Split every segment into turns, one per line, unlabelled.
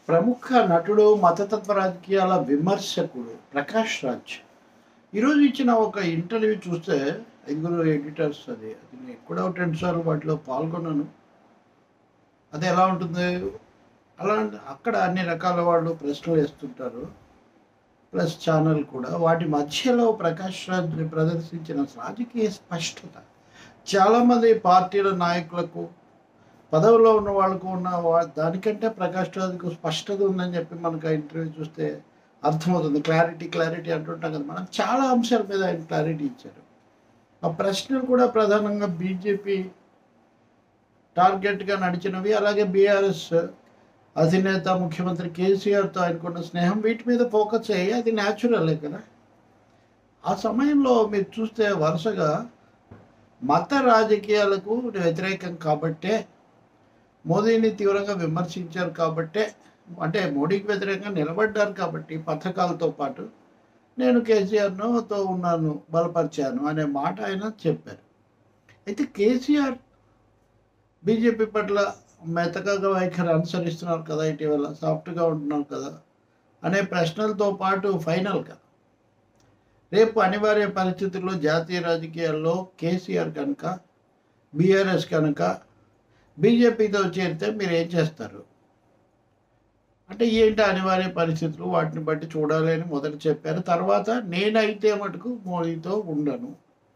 ప్రముఖ నటుడు మతతత్వ రాజకీయాల విమర్శకుడు ప్రకాష్ రాజ్ ఈరోజు ఇచ్చిన ఒక ఇంటర్వ్యూ చూస్తే ఐదుగురు ఎడిటర్స్ అది అది నేను కూడా ఒక రెండు సార్లు వాటిలో పాల్గొన్నాను అది ఎలా ఉంటుంది అలా అక్కడ అన్ని రకాల వాళ్ళు ప్రశ్నలు వేస్తుంటారు ప్లస్ ఛానల్ కూడా వాటి మధ్యలో ప్రకాష్ రాజ్ ప్రదర్శించిన రాజకీయ స్పష్టత చాలామంది పార్టీల నాయకులకు పదవిలో ఉన్న వాళ్ళకు ఉన్న వా- దానికంటే ప్రకాష్ రాజ్కు స్పష్టత ఉందని చెప్పి మనకు ఆ ఇంటర్వ్యూ చూస్తే అర్థమవుతుంది క్లారిటీ క్లారిటీ అంటుంటాం కదా మనం చాలా అంశాల మీద ఆయన క్లారిటీ ఇచ్చారు ఆ ప్రశ్నలు కూడా ప్రధానంగా బీజేపీ టార్గెట్గా నడిచినవి అలాగే బీఆర్ఎస్ అధినేత ముఖ్యమంత్రి కేసీఆర్తో ఆయనకున్న స్నేహం వీటి మీద ఫోకస్ అయ్యి అది న్యాచురలే కదా ఆ సమయంలో మీరు చూస్తే వరుసగా మత రాజకీయాలకు వ్యతిరేకం కాబట్టే మోదీని తీవ్రంగా విమర్శించారు కాబట్టే అంటే మోడీకి వ్యతిరేకంగా నిలబడ్డారు కాబట్టి పథకాలతో పాటు నేను కేసీఆర్ను తో ఉన్నాను బలపరిచాను అనే మాట ఆయన చెప్పారు అయితే కేసీఆర్ బీజేపీ పట్ల మెతకగా వైఖరి అనుసరిస్తున్నారు కదా ఇటీవల సాఫ్ట్గా ఉంటున్నారు కదా అనే ప్రశ్నలతో పాటు ఫైనల్గా రేపు అనివార్య పరిస్థితుల్లో జాతీయ రాజకీయాల్లో కేసీఆర్ కనుక బీఆర్ఎస్ కనుక బీజేపీతో చేరితే మీరు ఏం చేస్తారు అంటే ఏంటి అనివార్య పరిస్థితులు వాటిని బట్టి చూడాలి అని మొదట చెప్పారు తర్వాత నేనైతే మటుకు మోడీతో ఉండను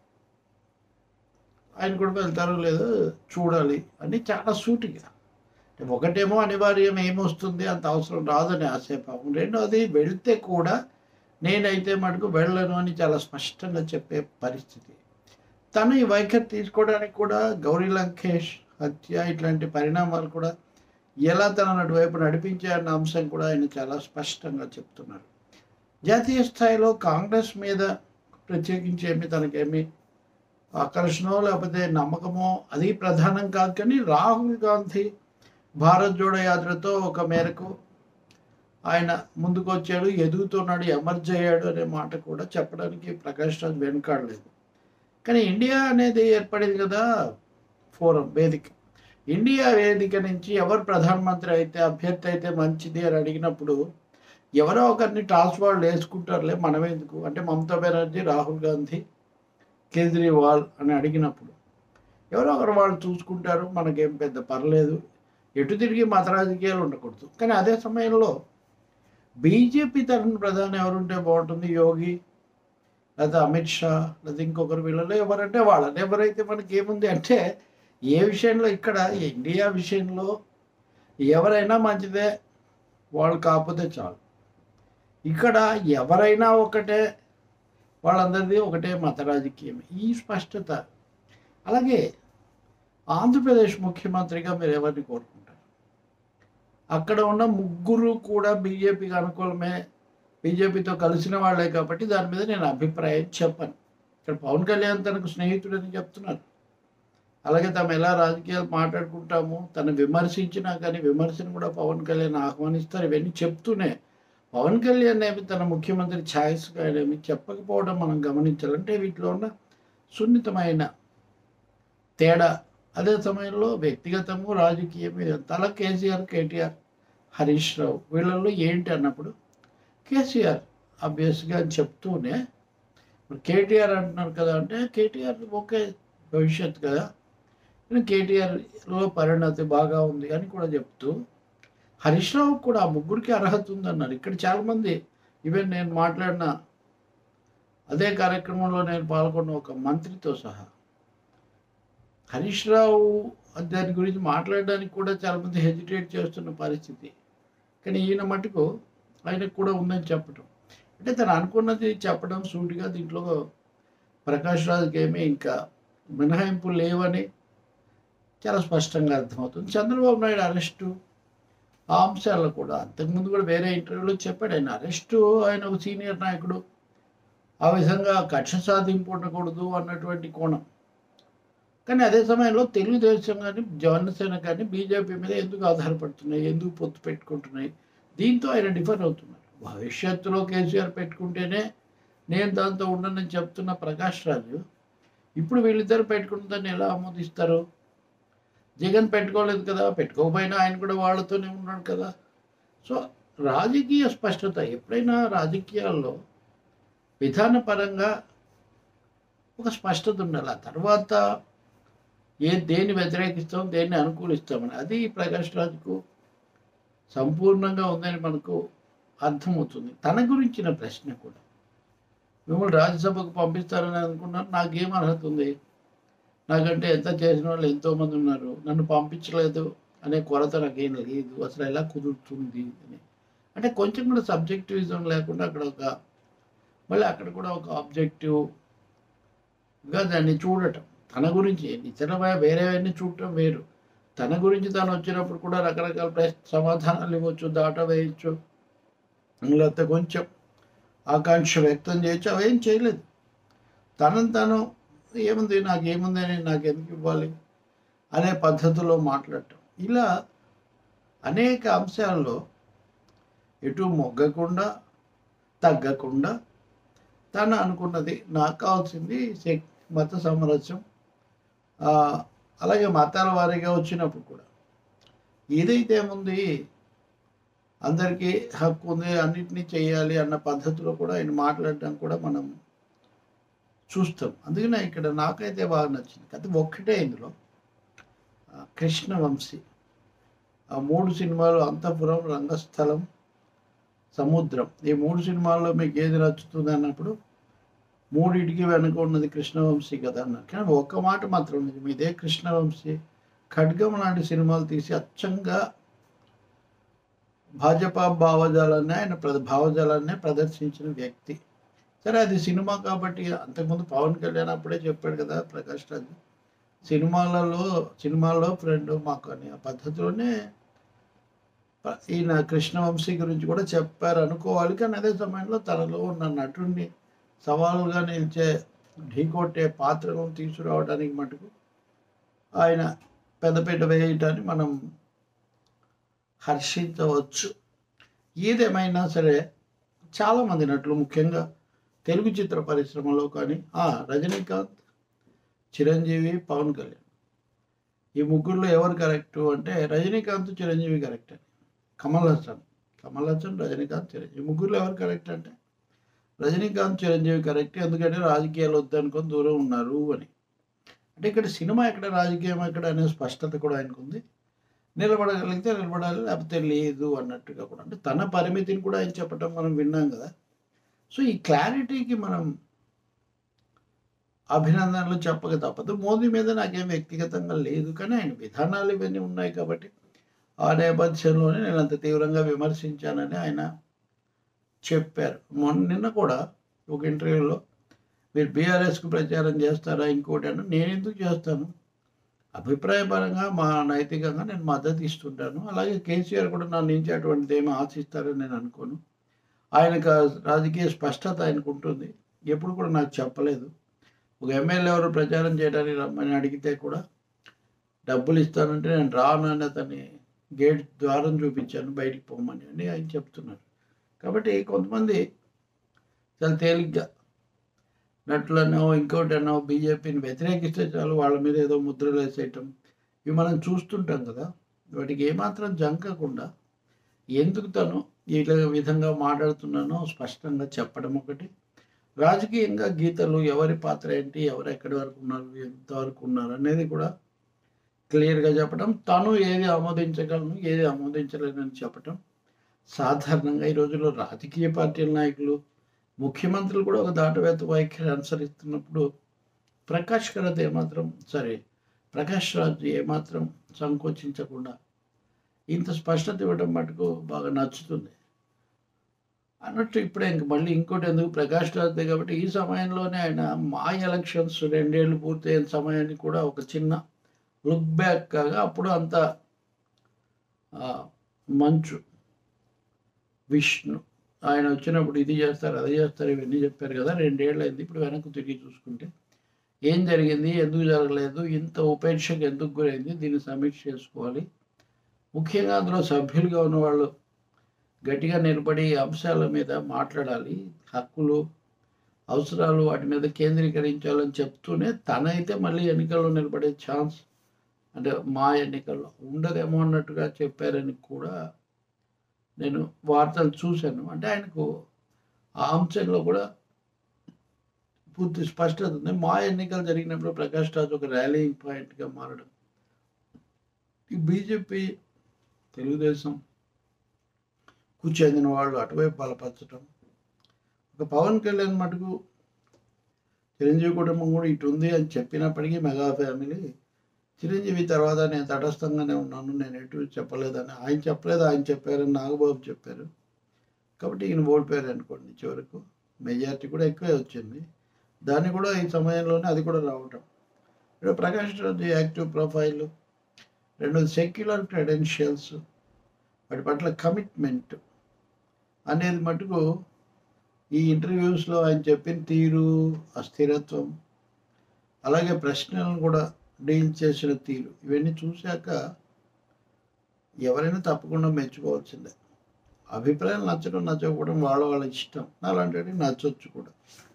ఆయన కూడా వెళ్తారో లేదో చూడాలి అని చాలా సూటిగా అంటే ఒకటేమో అనివార్యం ఏమొస్తుంది అంత అవసరం రాదని ఆశయపాపం రెండోది వెళ్తే కూడా నేనైతే మటుకు వెళ్ళను అని చాలా స్పష్టంగా చెప్పే పరిస్థితి తను ఈ వైఖరి తీసుకోవడానికి కూడా గౌరీ లంకేష్ హత్య ఇట్లాంటి పరిణామాలు కూడా ఎలా తన అటువైపు నడిపించాయన్న అంశం కూడా ఆయన చాలా స్పష్టంగా చెప్తున్నారు జాతీయ స్థాయిలో కాంగ్రెస్ మీద ప్రత్యేకించి ఏమి తనకేమి ఆకర్షణో లేకపోతే నమ్మకమో అది ప్రధానం కాదు కానీ రాహుల్ గాంధీ భారత్ జోడో యాత్రతో ఒక మేరకు ఆయన ముందుకు వచ్చాడు ఎదుగుతున్నాడు ఎమర్జ్ అయ్యాడు అనే మాట కూడా చెప్పడానికి ప్రకాష్ రాజ్ వెనుకాడలేదు కానీ ఇండియా అనేది ఏర్పడింది కదా ఫోరం వేదిక ఇండియా వేదిక నుంచి ఎవరు ప్రధానమంత్రి అయితే అభ్యర్థి అయితే మంచిది అని అడిగినప్పుడు ఎవరో ఒకరిని టాస్ వాళ్ళు వేసుకుంటారులే మనం ఎందుకు అంటే మమతా బెనర్జీ రాహుల్ గాంధీ కేజ్రీవాల్ అని అడిగినప్పుడు ఎవరో ఒకరు వాళ్ళు చూసుకుంటారు మనకేం పెద్ద పర్లేదు ఎటు తిరిగి మత రాజకీయాలు ఉండకూడదు కానీ అదే సమయంలో బీజేపీ తరఫున ప్రధాని ఎవరుంటే బాగుంటుంది యోగి లేదా అమిత్ షా లేదా ఇంకొకరు వీళ్ళలో ఎవరంటే వాళ్ళని ఎవరైతే మనకి ఏముంది అంటే ఏ విషయంలో ఇక్కడ ఇండియా విషయంలో ఎవరైనా మంచిదే వాళ్ళు కాకపోతే చాలు ఇక్కడ ఎవరైనా ఒకటే వాళ్ళందరిది ఒకటే మత రాజకీయం ఈ స్పష్టత అలాగే ఆంధ్రప్రదేశ్ ముఖ్యమంత్రిగా మీరు ఎవరిని కోరుకుంటారు అక్కడ ఉన్న ముగ్గురు కూడా బీజేపీకి అనుకూలమే బీజేపీతో కలిసిన వాళ్ళే కాబట్టి దాని మీద నేను అభిప్రాయం చెప్పను ఇక్కడ పవన్ కళ్యాణ్ తనకు స్నేహితుడని చెప్తున్నారు అలాగే తాము ఎలా రాజకీయాలు మాట్లాడుకుంటాము తను విమర్శించినా కానీ విమర్శను కూడా పవన్ కళ్యాణ్ ఆహ్వానిస్తారు ఇవన్నీ చెప్తూనే పవన్ కళ్యాణ్ ఏమి తన ముఖ్యమంత్రి ఛాయిస్గా ఏమి చెప్పకపోవడం మనం గమనించాలంటే వీటిలో ఉన్న సున్నితమైన తేడా అదే సమయంలో వ్యక్తిగతము రాజకీయం ఇదంతా అలా కేసీఆర్ కేటీఆర్ హరీష్ రావు వీళ్ళల్లో ఏంటి అన్నప్పుడు కేసీఆర్ అభ్యస్గా అని చెప్తూనే ఇప్పుడు కేటీఆర్ అంటున్నారు కదా అంటే కేటీఆర్ ఓకే భవిష్యత్ కదా కానీ కేటీఆర్లో పరిణతి బాగా ఉంది అని కూడా చెప్తూ హరీష్ రావు కూడా ఆ ముగ్గురికి అర్హత ఉందన్నారు ఇక్కడ చాలామంది ఈవెన్ నేను మాట్లాడిన అదే కార్యక్రమంలో నేను పాల్గొన్న ఒక మంత్రితో సహా హరీష్ రావు దాని గురించి మాట్లాడడానికి కూడా చాలామంది హెజిటేట్ చేస్తున్న పరిస్థితి కానీ ఈయన మటుకు ఆయనకు కూడా ఉందని చెప్పడం అంటే తను అనుకున్నది చెప్పడం సూటిగా దీంట్లో ప్రకాష్ రాజ్కి ఏమీ ఇంకా మినహాయింపులు లేవని చాలా స్పష్టంగా అర్థమవుతుంది చంద్రబాబు నాయుడు అరెస్టు ఆ అంశాల్లో కూడా అంతకుముందు కూడా వేరే ఇంటర్వ్యూలో చెప్పాడు ఆయన అరెస్టు ఆయన ఒక సీనియర్ నాయకుడు ఆ విధంగా కక్ష సాధింపు ఉండకూడదు అన్నటువంటి కోణం కానీ అదే సమయంలో తెలుగుదేశం కానీ జనసేన కానీ బీజేపీ మీద ఎందుకు ఆధారపడుతున్నాయి ఎందుకు పొత్తు పెట్టుకుంటున్నాయి దీంతో ఆయన డిఫర్ అవుతున్నారు భవిష్యత్తులో కేసీఆర్ పెట్టుకుంటేనే నేను దాంతో ఉండనని చెప్తున్న ప్రకాష్ రాజు ఇప్పుడు వీళ్ళిద్దరు పెట్టుకున్న దాన్ని ఎలా ఆమోదిస్తారు జగన్ పెట్టుకోలేదు కదా పెట్టుకోకపోయినా ఆయన కూడా వాళ్ళతోనే ఉన్నాడు కదా సో రాజకీయ స్పష్టత ఎప్పుడైనా రాజకీయాల్లో విధానపరంగా ఒక స్పష్టత ఉండాలి ఆ తర్వాత ఏ దేన్ని వ్యతిరేకిస్తాం దేన్ని అనుకూలిస్తామని అది ప్రకాష్ రాజ్కు సంపూర్ణంగా ఉందని మనకు అర్థమవుతుంది తన గురించిన ప్రశ్న కూడా మిమ్మల్ని రాజ్యసభకు పంపిస్తారని అనుకున్నాను నాకేం అర్హత ఉంది నాకంటే ఎంత చేసిన వాళ్ళు ఎంతోమంది ఉన్నారు నన్ను పంపించలేదు అనే కొరత నాకేం లేదు అసలు ఎలా కుదురుతుంది అని అంటే కొంచెం కూడా సబ్జెక్టివిజం లేకుండా అక్కడ ఒక మళ్ళీ అక్కడ కూడా ఒక ఆబ్జెక్టివ్గా దాన్ని చూడటం తన గురించి ఇతర వేరేవన్నీ చూడటం వేరు తన గురించి తను వచ్చినప్పుడు కూడా రకరకాల ప్రశ్న సమాధానాలు ఇవ్వచ్చు దాట వేయచ్చు లేకపోతే కొంచెం ఆకాంక్ష వ్యక్తం చేయొచ్చు అవేం చేయలేదు తనను తను ఏముంది నాకేముంది అని నాకు ఎందుకు ఇవ్వాలి అనే పద్ధతిలో మాట్లాడటం ఇలా అనేక అంశాల్లో ఎటు మొగ్గకుండా తగ్గకుండా తను అనుకున్నది నాకు కావాల్సింది శక్- మత సామరస్యం ఆ, అలాగే మతాల వారీగా వచ్చినప్పుడు కూడా ఏదైతే ఏముంది అందరికీ హక్కు ఉంది అన్నిటినీ చేయాలి అన్న పద్ధతిలో కూడా ఆయన మాట్లాడడం కూడా మనం చూస్తాం అందుకనే ఇక్కడ నాకైతే బాగా నచ్చింది అయితే ఒక్కటే ఇందులో ఆ, కృష్ణవంశీ ఆ మూడు సినిమాలు అంతఃపురం రంగస్థలం సముద్రం ఈ మూడు సినిమాల్లో మీకు ఏది నచ్చుతుంది అన్నప్పుడు మూడింటికి వెనుక ఉన్నది కృష్ణవంశీ కదా అన్నారు కానీ ఒక్క మాట మాత్రం నిజం ఇదే కృష్ణవంశీ ఖడ్గం లాంటి సినిమాలు తీసి అచ్చంగా భాజపా భావజాలాన్ని ఆయన ప్ర భావజాలాన్ని ప్రదర్శించిన వ్యక్తి సరే అది సినిమా కాబట్టి అంతకుముందు పవన్ కళ్యాణ్ అప్పుడే చెప్పాడు కదా ప్రకాష్ రాజ్ సినిమాలలో సినిమాల్లో ఫ్రెండ్ మాకు అని ఆ పద్ధతిలోనే ప- ఈయన కృష్ణవంశీ గురించి కూడా చెప్పారు అనుకోవాలి కానీ అదే సమయంలో తనలో ఉన్న నటుడిని సవాలుగా నిలిచే ఢీకొట్టే పాత్రను తీసుకురావడానికి మటుకు ఆయన పెద్దపీట వేయటాన్ని మనం హర్షించవచ్చు ఏదేమైనా సరే చాలామంది నటులు ముఖ్యంగా తెలుగు చిత్ర పరిశ్రమలో కానీ ఆ, రజనీకాంత్ చిరంజీవి పవన్ కళ్యాణ్ ఈ ముగ్గురులో ఎవరు కరెక్ట్ అంటే రజనీకాంత్ చిరంజీవి కరెక్ట్ అని కమల్ హాసన్ కమల్ హాసన్ రజనీకాంత్ చిరంజీవి ముగ్గురులో ఎవరు కరెక్ట్ అంటే రజనీకాంత్ చిరంజీవి కరెక్ట్ ఎందుకంటే రాజకీయాలు వద్దనుకొని దూరం ఉన్నారు అని అంటే ఇక్కడ సినిమా ఎక్కడ రాజకీయం ఎక్కడ అనే స్పష్టత కూడా ఆయనకు ఉంది నిలబడగలిగితే నిలబడాలి లేకపోతే లేదు అన్నట్టుగా కూడా అంటే తన పరిమితిని కూడా ఆయన చెప్పడం మనం విన్నాం కదా సో ఈ క్లారిటీకి మనం అభినందనలు చెప్పక తప్పదు మోదీ మీద నాకేం వ్యక్తిగతంగా లేదు కానీ ఆయన విధానాలు ఇవన్నీ ఉన్నాయి కాబట్టి ఆ నేపథ్యంలోనే నేను అంత తీవ్రంగా విమర్శించానని ఆయన చెప్పారు మొన్న నిన్న కూడా ఒక ఇంటర్వ్యూలో మీరు బీఆర్ఎస్కు ప్రచారం చేస్తారా ఇంకోటి అని నేను ఎందుకు చేస్తాను అభిప్రాయపరంగా మా నైతికంగా నేను మద్దతు ఇస్తుంటాను అలాగే కేసీఆర్ కూడా నా నుంచి అటువంటిది ఏమీ ఆశిస్తారని నేను అనుకోను ఆయనకు ఆ రాజకీయ స్పష్టత ఆయనకు ఉంటుంది ఎప్పుడు కూడా నాకు చెప్పలేదు ఒక ఎమ్మెల్యే ఎవరు ప్రచారం చేయడానికి రమ్మని అడిగితే కూడా డబ్బులు ఇస్తానంటే నేను రాను అని అతని గేట్ ద్వారం చూపించాను బయటికి పోమని అని ఆయన చెప్తున్నారు కాబట్టి కొంతమంది చాలా తేలిగ్గా నటులనో ఇంకోటనో బీజేపీని వ్యతిరేకిస్తే చాలు వాళ్ళ మీద ఏదో ముద్రలు వేసేయటం ఇవి మనం చూస్తుంటాం కదా వాటికి ఏమాత్రం జంకకుండా ఎందుకు తను ఈ విధంగా మాట్లాడుతున్నానో స్పష్టంగా చెప్పడం ఒకటి రాజకీయంగా గీతలు ఎవరి పాత్ర ఏంటి ఎవరు ఎక్కడి వరకు ఉన్నారు ఎంతవరకు ఉన్నారు అనేది కూడా క్లియర్గా చెప్పడం తను ఏది ఆమోదించగలను ఏది ఆమోదించలేనని చెప్పటం సాధారణంగా ఈ రోజుల్లో రాజకీయ పార్టీల నాయకులు ముఖ్యమంత్రులు కూడా ఒక దాటవేత వైఖరి అనుసరిస్తున్నప్పుడు ప్రకాష్ కరత్ ఏమాత్రం సరే ప్రకాష్ రాజ్ ఏమాత్రం సంకోచించకుండా ఇంత స్పష్టత ఇవ్వడం మటుకు బాగా నచ్చుతుంది అన్నట్టు ఇప్పుడే ఇంక మళ్ళీ ఇంకోటి ఎందుకు ప్రకాష్ రాజ్ కాబట్టి ఈ సమయంలోనే ఆయన మా ఎలక్షన్స్ రెండేళ్ళు పూర్తయిన సమయాన్ని కూడా ఒక చిన్న లుక్ బ్యాక్ కాగా అప్పుడు అంత ఆ, మంచు విష్ణు ఆయన వచ్చినప్పుడు ఇది చేస్తారు అది చేస్తారు ఇవన్నీ చెప్పారు కదా రెండేళ్ళు అయింది ఇప్పుడు వెనక్కి తిరిగి చూసుకుంటే ఏం జరిగింది ఎందుకు జరగలేదు ఇంత ఉపేక్షకు ఎందుకు గురైంది దీన్ని సమీక్ష చేసుకోవాలి ముఖ్యంగా అందులో సభ్యులుగా ఉన్న వాళ్ళు గట్టిగా నిలబడి ఈ అంశాల మీద మాట్లాడాలి హక్కులు అవసరాలు వాటి మీద కేంద్రీకరించాలని చెప్తూనే తనైతే మళ్ళీ ఎన్నికల్లో నిలబడే ఛాన్స్ అంటే మా ఎన్నికల్లో ఉండదేమో అన్నట్టుగా చెప్పారని కూడా నేను వార్తలు చూశాను అంటే ఆయనకు ఆ అంశంలో కూడా పూర్తి స్పష్టత ఉంది మా ఎన్నికలు జరిగినప్పుడు ప్రకాష్ రాజ్ ఒక ర్యాలీయింగ్ పాయింట్గా మారడం ఈ బీజేపీ తెలుగుదేశం కు చెందిన వాళ్ళు అటువైపు బలపరచడం ఒక పవన్ కళ్యాణ్ మటుకు చిరంజీవి కుటుంబం కూడా ఇటు ఉంది అని చెప్పినప్పటికీ మెగా ఫ్యామిలీ చిరంజీవి తర్వాత నేను తటస్థంగానే ఉన్నాను నేను ఎటు చెప్పలేదని ఆయన చెప్పలేదు ఆయన చెప్పారని నాగబాబు చెప్పారు కాబట్టి ఈయన ఓడిపోయారు అనుకోండి చివరకు మెజారిటీ కూడా ఎక్కువే వచ్చింది దాన్ని కూడా ఈ సమయంలోనే అది కూడా రావటం ఇప్పుడు ప్రకాష్ రాజ్ యాక్టివ్ ప్రొఫైల్ రెండోది సెక్యులర్ క్రెడెన్షియల్స్ వాటి పట్ల కమిట్మెంట్ అనేది మటుకు ఈ ఇంటర్వ్యూస్లో ఆయన చెప్పిన తీరు అస్థిరత్వం అలాగే ప్రశ్నలను కూడా డీల్ చేసిన తీరు ఇవన్నీ చూశాక ఎవరైనా తప్పకుండా మెచ్చుకోవాల్సిందే అభిప్రాయం నచ్చడం నచ్చకపోవడం వాళ్ళ వాళ్ళ ఇష్టం అలాంటివి నచ్చొచ్చు కూడా